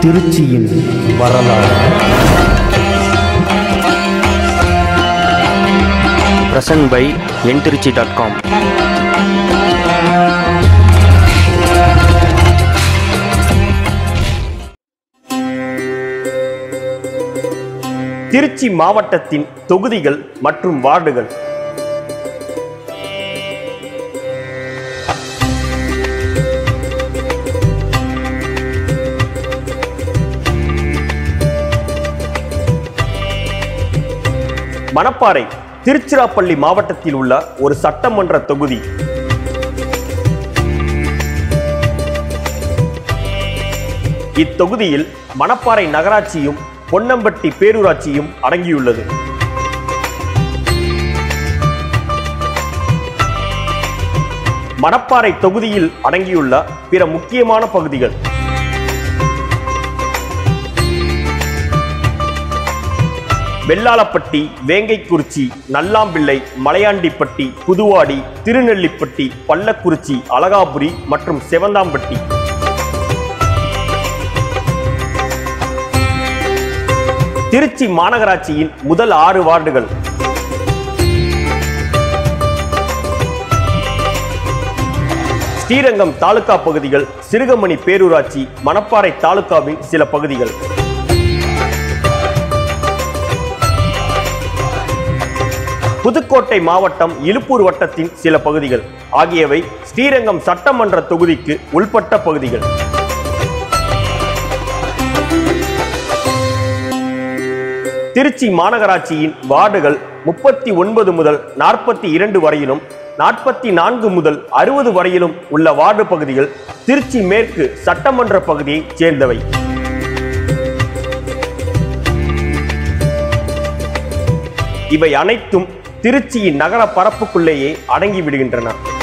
திருச்சியின் வரலாறு present by N Trichy dot com Trichy மாவட்டத்தின் தொகுதிகள் மற்றும் வார்டுகள் மணப்பாறை திருச்சிராப்பள்ளி மாவட்டத்தில் உள்ள ஒரு சட்டமன்ற தொகுதி இத்தொகுதியில் மணப்பாறை நகராட்சியும் பொன்னம்பட்டி பேரூராட்சியும் அடங்கியுள்ளது மணப்பாறை தொகுதியில் அடங்கியுள்ள பிற முக்கியமான பகுதிகள் வெள்ளாளப்பட்டி வேங்கைக்குறிச்சி நல்லாம்பிள்ளை மலையாண்டிப்பட்டி புதுவாடி திருநெல்லிப்பட்டி பள்ளக்குறிச்சி அழகாபுரி மற்றும் செவந்தாம்பட்டி திருச்சி மாநகராட்சியின் முதல் ஆறு வார்டுகள் ஸ்ரீரங்கம் தாலுகா பகுதிகள் சிறுகமணி பேரூராட்சி மணப்பாறை தாலுகாவின் சில பகுதிகள் புதுக்கோட்டை மாவட்டம் இலுப்பூர் வட்டத்தின் சில பகுதிகள் ஆகியவை ஸ்ரீரங்கம் சட்டமன்ற தொகுதிக்கு உள்பட்ட பகுதிகள் திருச்சி மாநகராட்சியின் வார்டுகள் முப்பத்தி ஒன்பது முதல் நாற்பத்தி இரண்டு வரையிலும் நாற்பத்தி நான்கு முதல் அறுபது வரையிலும் உள்ள வார்டு பகுதிகள் திருச்சி மேற்கு சட்டமன்ற பகுதியைச் சேர்ந்தவை இவை அனைத்தும் திருச்சியின் நகர பரப்புக்குள்ளேயே அடங்கி விடுகின்றன